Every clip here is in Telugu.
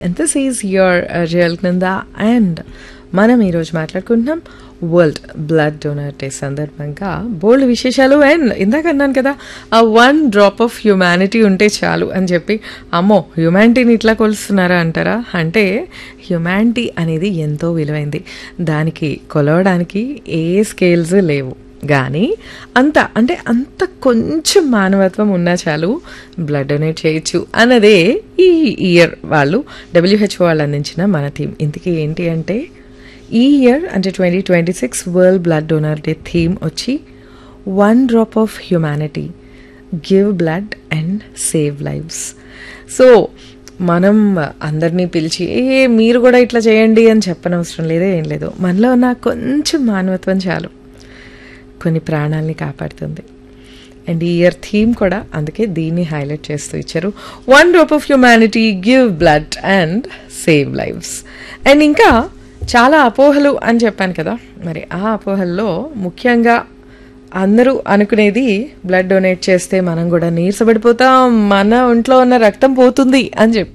And this is your uh, Real Nanda and మనం ఈరోజు మాట్లాడుకుంటున్నాం వరల్డ్ బ్లడ్ డొనర్ డే సందర్భంగా బోల్డ్ విశేషాలు అండ్ ఇందాక అన్నాను కదా ఆ వన్ డ్రాప్ ఆఫ్ హ్యుమానిటీ ఉంటే చాలు అని చెప్పి అమ్మో హ్యుమానిటీని ఇట్లా కొలుస్తున్నారా అంటారా అంటే హ్యుమానిటీ అనేది ఎంతో విలువైంది దానికి కొలవడానికి ఏ స్కేల్స్ లేవు కానీ అంత అంటే అంత కొంచెం మానవత్వం ఉన్నా చాలు బ్లడ్ డొనేట్ చేయొచ్చు అన్నదే ఈ ఇయర్ వాళ్ళు డబ్ల్యూహెచ్ఓ వాళ్ళు అందించిన మన థీమ్ ఇంతకీ ఏంటి అంటే ఈ ఇయర్ అంటే twenty twenty six world blood donor day theme వచ్చి one drop of humanity give blood and save lives so మనం అందరినీ పిలిచి ఏ మీరు కూడా ఇట్లా చేయండి అని చెప్పనవసరం లేదే ఏం లేదు మనలో ఉన్న కొంచెం మానవత్వం చాలు కొన్ని ప్రాణాలని కాపాడుతుంది అండ్ ఈ ఇయర్ థీమ్ కూడా అందుకే దీన్ని హైలైట్ చేస్తూ ఇచ్చారు one drop of humanity give blood and save lifes and ఇంకా చాలా అపోహలు అని చెప్పాను కదా మరి ఆ అపోహల్లో ముఖ్యంగా అందరూ అనుకునేది బ్లడ్ డొనేట్ చేస్తే మనం కూడా నీరసపడిపోతాం మన ఒంట్లో ఉన్న రక్తం పోతుంది అని చెప్పి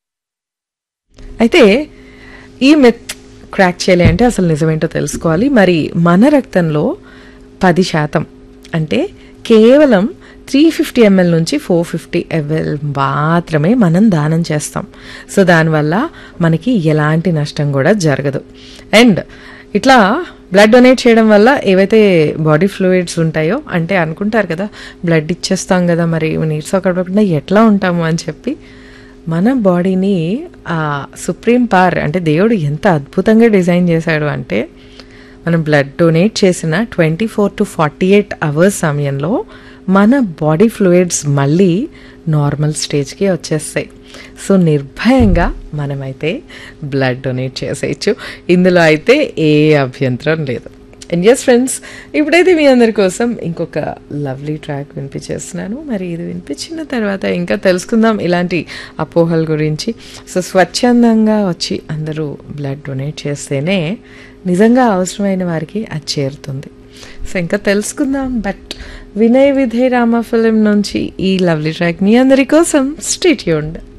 అయితే ఈ మెత్ క్రాక్ చేయాలి అంటే అసలు నిజమేంటో తెలుసుకోవాలి మరి మన రక్తంలో పది శాతం అంటే కేవలం త్రీ ఫిఫ్టీ ఎంఎల్ నుంచి ఫోర్ ఫిఫ్టీ ఎంఎల్ మాత్రమే మనం దానం చేస్తాం సో దానివల్ల మనకి ఎలాంటి నష్టం కూడా జరగదు అండ్ ఇట్లా బ్లడ్ డొనేట్ చేయడం వల్ల ఏవైతే బాడీ ఫ్లూయిడ్స్ ఉంటాయో అంటే అనుకుంటారు కదా బ్లడ్ ఇచ్చేస్తాం కదా మరి నీరసపడకుండా ఎట్లా ఉంటాము అని చెప్పి మన బాడీని ఆ సుప్రీం పవర్ అంటే దేవుడు ఎంత అద్భుతంగా డిజైన్ చేశాడు అంటే మనం బ్లడ్ డొనేట్ చేసిన twenty four to forty eight hours సమయంలో మన బాడీ ఫ్లూయిడ్స్ మళ్ళీ నార్మల్ స్టేజ్కి వచ్చేస్తాయి సో నిర్భయంగా మనమైతే బ్లడ్ డొనేట్ చేసేయచ్చు ఇందులో అయితే ఏ అభ్యంతరం లేదు అండ్ ఎస్ ఫ్రెండ్స్ ఇప్పుడైతే మీ అందరి కోసం ఇంకొక లవ్లీ ట్రాక్ వినిపించేస్తున్నాను మరి ఇది వినిపించిన తర్వాత ఇంకా తెలుసుకుందాం ఇలాంటి అపోహల గురించి సో స్వచ్ఛందంగా వచ్చి అందరూ బ్లడ్ డొనేట్ చేస్తేనే నిజంగా అవసరమైన వారికి అది చేరుతుంది సో ఇంకా తెలుసుకుందాం బట్ వినయ్ విధయ్ రామ ఫిలిం నుంచి ఈ లవ్లీ ట్రాక్ మీ అందరి కోసం స్టేట్ యూండ్